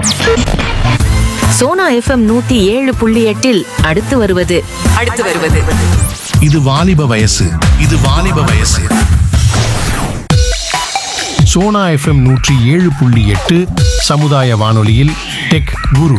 Sona FM நூத்தி ஏழு புள்ளி எட்டில் அடுத்து வருவது அடுத்து வருவது இது வாலிப வயசு இது வாலிப வயசு சோனா எஃப்எம் நூற்றி ஏழு புள்ளி எட்டு சமுதாய வானொலியில் டெக் குரு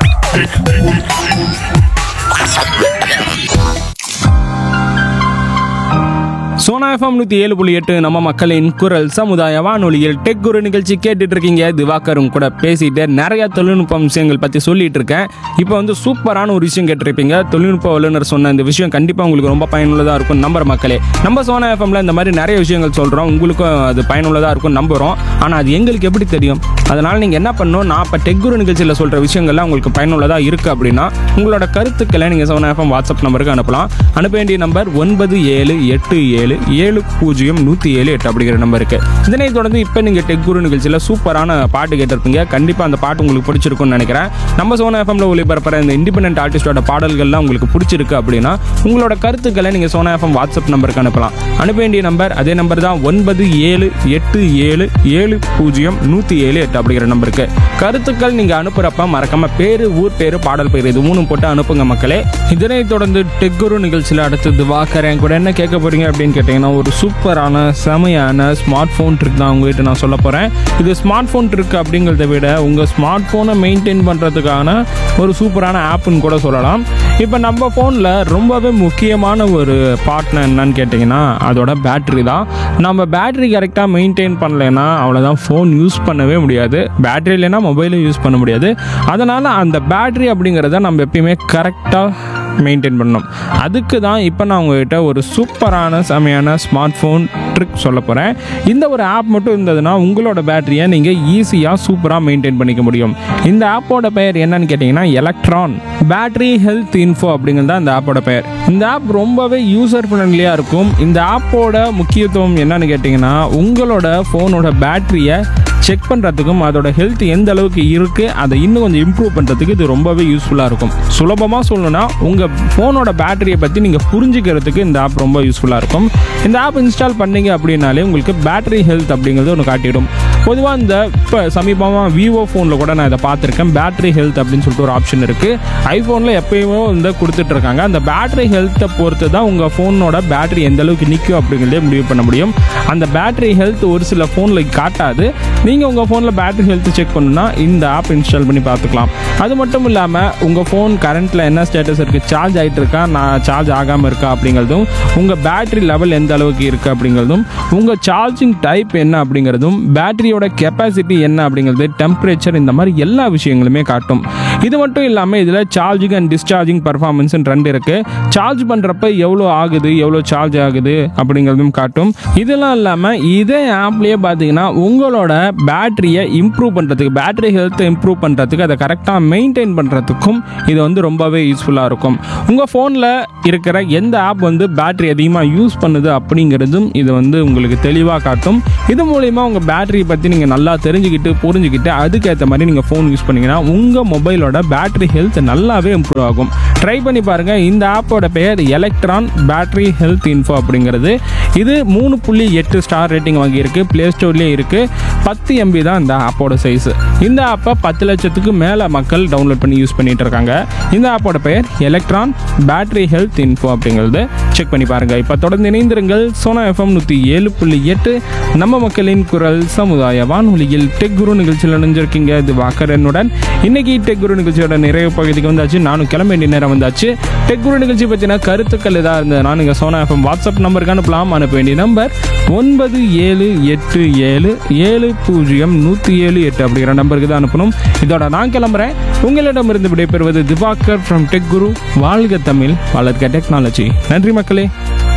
சோனா எஃப்எம் நூற்றி ஏழு புள்ளி எட்டு நம்ம மக்களின் குரல் சமுதாய வானொலியில் டெக் குரு நிகழ்ச்சி கேட்டுட்டு இருக்கீங்க திவாகரும் கூட பேசிட்டு நிறைய தொழில்நுட்ப விஷயங்கள் பற்றி சொல்லிட்டு இருக்கேன் இப்போ வந்து சூப்பரான ஒரு விஷயம் கேட்டிருப்பீங்க தொழில்நுட்ப வல்லுநர் சொன்ன இந்த விஷயம் கண்டிப்பாக உங்களுக்கு ரொம்ப பயனுள்ளதாக இருக்கும் நம்புற மக்களே நம்ம சோனா எஃப்எம்ல இந்த மாதிரி நிறைய விஷயங்கள் சொல்கிறோம் உங்களுக்கும் அது பயனுள்ளதாக இருக்கும் நம்புகிறோம் ஆனால் அது எங்களுக்கு எப்படி தெரியும் அதனால் நீங்கள் என்ன பண்ணணும் நான் இப்போ டெக் குரு நிகழ்ச்சியில் சொல்கிற விஷயங்கள்லாம் உங்களுக்கு பயனுள்ளதாக இருக்குது அப்படின்னா உங்களோட கருத்துக்களை நீங்கள் சோனா எஃப்எம் வாட்ஸ்அப் நம்பருக்கு அனுப்பலாம் அனுப்ப வேண்டிய நம்பர் ஒன்பது ஏழு எட்டு ஏழு ஏழு பூஜ்ஜியம் நூற்றி ஏழு எட்டு அப்படிங்கிற நம்பருக்கு இதனை தொடர்ந்து இப்போ நீங்கள் டெக் குரு நிகழ்ச்சியில் சூப்பரான பாட்டு கேட்டிருப்பீங்க கண்டிப்பாக அந்த பாட்டு உங்களுக்கு பிடிச்சிருக்கும்னு நினைக்கிறேன் நம்ம சோனா எஃப்எம்ல ஒளிபரப்புற இந்த இண்டிபெண்டன்ட் ஆர்டிஸ்டோட பாடல்கள்லாம் உங்களுக்கு பிடிச்சிருக்கு அப்படின்னா உங்களோட கருத்துக்களை நீங்கள் சோனா எஃப்எம் வாட்ஸ்அப் நம்பருக்கு அனுப்பலாம் அனுப்ப வேண்டிய நம்பர் அதே நம்பர் தான் ஒன்பது ஏழு எட்டு ஏழு ஏழு பூஜ்ஜியம் நூற்றி ஏழு எட்டு அப்படிங்கிற நம்பருக்கு கருத்துக்கள் நீங்கள் அனுப்புகிறப்ப மறக்காம பேர் ஊர் பேர் பாடல் பேர் இது மூணும் போட்டு அனுப்புங்க மக்களே இதனை தொடர்ந்து டெக்குரு நிகழ்ச்சியில் அடுத்தது வாக்கறேன் கூட என்ன கேட்க போறீங்க அப்படின்னு கேட்டிங்கன்னா ஒரு சூப்பரான செமையான ஸ்மார்ட் ஃபோன் ட்ரிக் தான் உங்ககிட்ட நான் சொல்ல போகிறேன் இது ஸ்மார்ட் ஃபோன் ட்ரிக் அப்படிங்கிறத விட உங்கள் ஸ்மார்ட் ஃபோனை மெயின்டைன் பண்ணுறதுக்கான ஒரு சூப்பரான ஆப்புன்னு கூட சொல்லலாம் இப்போ நம்ம ஃபோனில் ரொம்பவே முக்கியமான ஒரு பார்ட்னர் என்னன்னு கேட்டிங்கன்னா அதோட பேட்டரி தான் நம்ம பேட்டரி கரெக்டாக மெயின்டைன் பண்ணலைன்னா அவ்வளோதான் ஃபோன் யூஸ் பண்ணவே முடியாது பேட்டரி இல்லைன்னா மொபைலும் யூஸ் பண்ண முடியாது அதனால் அந்த பேட்டரி அப்படிங்கிறத நம்ம எப்பயுமே கரெக்டாக மெயின்டைன் பண்ணணும் அதுக்கு தான் இப்போ நான் உங்ககிட்ட ஒரு சூப்பரான செமையான ஸ்மார்ட் ஃபோன் ட்ரிக் சொல்ல போகிறேன் இந்த ஒரு ஆப் மட்டும் இருந்ததுன்னா உங்களோட பேட்டரியை நீங்கள் ஈஸியாக சூப்பராக மெயின்டைன் பண்ணிக்க முடியும் இந்த ஆப்போட பெயர் என்னன்னு கேட்டிங்கன்னா எலக்ட்ரான் பேட்டரி ஹெல்த் இன்ஃபோ அப்படிங்கிறது தான் இந்த ஆப்போட பெயர் இந்த ஆப் ரொம்பவே யூசர் ஃப்ரெண்ட்லியாக இருக்கும் இந்த ஆப்போட முக்கியத்துவம் என்னன்னு கேட்டிங்கன்னா உங்களோட ஃபோனோட பேட்டரியை செக் பண்ணுறதுக்கும் அதோட ஹெல்த் எந்த அளவுக்கு இருக்குது அதை இன்னும் கொஞ்சம் இம்ப்ரூவ் பண்ணுறதுக்கு இது ரொம்பவே யூஸ்ஃபுல்லாக இருக்கும் சுலபமாக சொல்லணும்னா உங்கள் ஃபோனோட பேட்டரியை பற்றி நீங்கள் புரிஞ்சுக்கிறதுக்கு இந்த ஆப் ரொம்ப யூஸ்ஃபுல்லாக இருக்கும் இந்த ஆப் இன்ஸ்டால் பண்ணீங்க அப்படின்னாலே உங்களுக்கு பேட்டரி ஹெல்த் அப்படிங்கிறது ஒன்று காட்டிடும் பொதுவாக இந்த இப்போ சமீபமாக விவோ ஃபோனில் கூட நான் இதை பார்த்துருக்கேன் பேட்டரி ஹெல்த் அப்படின்னு சொல்லிட்டு ஒரு ஆப்ஷன் இருக்குது ஐஃபோனில் எப்பயுமே வந்து கொடுத்துட்ருக்காங்க அந்த பேட்டரி ஹெல்த்தை பொறுத்து தான் உங்கள் ஃபோனோட பேட்டரி எந்த அளவுக்கு நிற்கும் அப்படிங்கிறதே முடிவு பண்ண முடியும் அந்த பேட்டரி ஹெல்த் ஒரு சில ஃபோனில் காட்டாது நீங்கள் உங்கள் ஃபோனில் பேட்டரி ஹெல்த் செக் பண்ணணும்னா இந்த ஆப் இன்ஸ்டால் பண்ணி பார்த்துக்கலாம் அது மட்டும் இல்லாமல் உங்கள் ஃபோன் கரண்ட்டில் என்ன ஸ்டேட்டஸ் இருக்குது சார்ஜ் ஆகிட்டு இருக்கா நான் சார்ஜ் ஆகாமல் இருக்கா அப்படிங்கிறதும் உங்கள் பேட்டரி லெவல் எந்த அளவுக்கு இருக்குது அப்படிங்கிறதும் உங்கள் சார்ஜிங் டைப் என்ன அப்படிங்கிறதும் பேட்டரியோட கெப்பாசிட்டி என்ன அப்படிங்கிறது டெம்பரேச்சர் இந்த மாதிரி எல்லா விஷயங்களுமே காட்டும் இது மட்டும் இல்லாமல் இதில் சார்ஜிங் அண்ட் டிஸ்சார்ஜிங் பர்ஃபார்மன்ஸ் ரெண்டு இருக்குது சார்ஜ் பண்ணுறப்ப எவ்வளோ ஆகுது எவ்வளோ சார்ஜ் ஆகுது அப்படிங்கிறதும் காட்டும் இதெல்லாம் இல்லாமல் இதே ஆப்லேயே பார்த்தீங்கன்னா உங்களோட பேட்டரியை இம்ப்ரூவ் பண்ணுறதுக்கு பேட்டரி ஹெல்த்தை இம்ப்ரூவ் பண்ணுறதுக்கு அதை கரெக்டாக மெயின்டைன் பண்ணுறதுக்கும் இது வந்து ரொம்பவே யூஸ்ஃபுல்லாக இருக்கும் உங்கள் ஃபோனில் இருக்கிற எந்த ஆப் வந்து பேட்டரி அதிகமாக யூஸ் பண்ணுது அப்படிங்கிறதும் இது வந்து உங்களுக்கு தெளிவாக காட்டும் இது மூலிமா உங்கள் பேட்டரியை பற்றி நீங்கள் நல்லா தெரிஞ்சுக்கிட்டு புரிஞ்சுக்கிட்டு அதுக்கேற்ற மாதிரி நீங்கள் ஃபோன் யூஸ் பண்ணீங்கன்னா உங்கள் மொபைலோட பேட்டரி ஹெல்த் நல்லாவே இம்ப்ரூவ் ஆகும் ட்ரை பண்ணி பாருங்கள் இந்த ஆப்போட பெயர் எலக்ட்ரான் பேட்டரி ஹெல்த் இன்ஃபோ அப்படிங்கிறது இது மூணு புள்ளி எட்டு ஸ்டார் ரேட்டிங் வாங்கியிருக்கு ப்ளே ஸ்டோர்லேயே இருக்குது பத்து எம்பி தான் இந்த ஆப்போட சைஸ் இந்த ஆப்பை பத்து லட்சத்துக்கு மேலே மக்கள் டவுன்லோட் பண்ணி யூஸ் பண்ணிட்டு இருக்காங்க இந்த ஆப்போட பெயர் எலக்ட்ரான் பேட்டரி ஹெல்த் இன்ஃபோ அப்படிங்கிறது செக் பண்ணி பாருங்கள் இப்போ தொடர்ந்து இணைந்திருங்கள் சோனா எஃப்எம் நூற்றி ஏழு புள்ளி எட்டு நம்ம மக்களின் குரல் சமுதாய வானொலியில் டெக் குரு நிகழ்ச்சியில் இணைஞ்சிருக்கீங்க இது வாக்கரனுடன் இன்னைக்கு டெக் குரு நிகழ்ச்சியோட நிறைவு பகுதிக்கு வந்தாச்சு நானும் கிளம்ப வேண்டிய நேரம் வந்தாச்சு டெக் குரு நிகழ்ச்சி பற்றின கருத்துக்கள் ஏதாவது இருந்ததுன்னா நீங்கள் சோனா எஃப்எம் வாட்ஸ்அப் நம்பருக்கு அனுப்பலாம் அனுப்ப வேண்டிய நம்பர் ஒன்பது ஏழு எட்டு ஏழு ஏழு பூஜ்ஜியம் நூற்றி ஏழு எட்டு அப்படிங்கிற நம்பருக்கு தான் அனுப்பணும் இதோட நான் கிளம்புறேன் உங்களிடமிருந்து விடைபெறுவது திவாகர் ஃப்ரம் டெக் குரு வாழ்க தமிழ் வளர்க்க டெக்னாலஜி நன்றி மக்களே